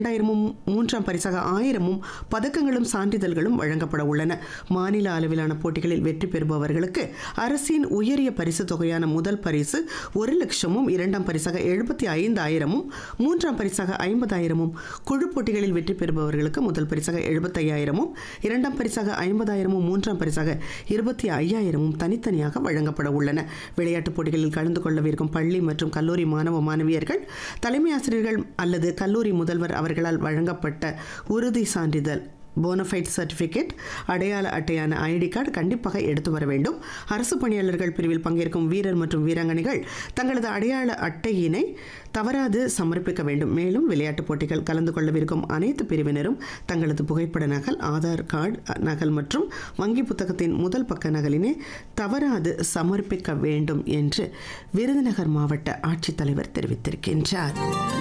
இரண்டாயிரமும் மூன்றாம் பரிசாக ஆயிரமும் பதக்கங்களும் சான்றிதழ்களும் வழங்கப்பட உள்ளன மாநில அளவிலான போட்டிகளில் வெற்றி பெறுபவர்களுக்கு அரசின் உயரிய பரிசு தொகையான முதல் பரிசு ஒரு லட்சமும் இரண்டாம் பரிசாக எழுபத்தி ஐந்தாயிரமும் மூன்றாம் பரிசாக ஐம்பதாயிரமும் குழு போட்டிகளில் வெற்றி பெறுபவர்களுக்கு முதல் பரிசாக எழுபத்தையாயிரமும் இரண்டாம் பரிசாக ஐம்பதாயிரமும் மூன்றாம் பரிசாக இருபத்தி ஐயாயிரமும் தனித்தனியாக வழங்கப்பட உள்ளன விளையாட்டுப் போட்டிகளில் கலந்து கொள்ளவிருக்கும் பள்ளி மற்றும் கல்லூரி மாணவ மாணவியர்கள் தலைமை ஆசிரியர்கள் அல்லது கல்லூரி முதல்வர் அவர்களால் வழங்கப்பட்ட உறுதி சான்றிதழ் போனஃபைட் சர்டிஃபிகேட் அடையாள அட்டையான ஐடி கார்டு கண்டிப்பாக எடுத்து வர வேண்டும் அரசு பணியாளர்கள் பிரிவில் பங்கேற்கும் வீரர் மற்றும் வீராங்கனைகள் தங்களது அடையாள அட்டையினை தவறாது சமர்ப்பிக்க வேண்டும் மேலும் விளையாட்டுப் போட்டிகள் கலந்து கொள்ளவிருக்கும் அனைத்து பிரிவினரும் தங்களது புகைப்பட நகல் ஆதார் கார்டு நகல் மற்றும் வங்கி புத்தகத்தின் முதல் பக்க நகலினை தவறாது சமர்ப்பிக்க வேண்டும் என்று விருதுநகர் மாவட்ட ஆட்சித்தலைவர் தெரிவித்திருக்கின்றார்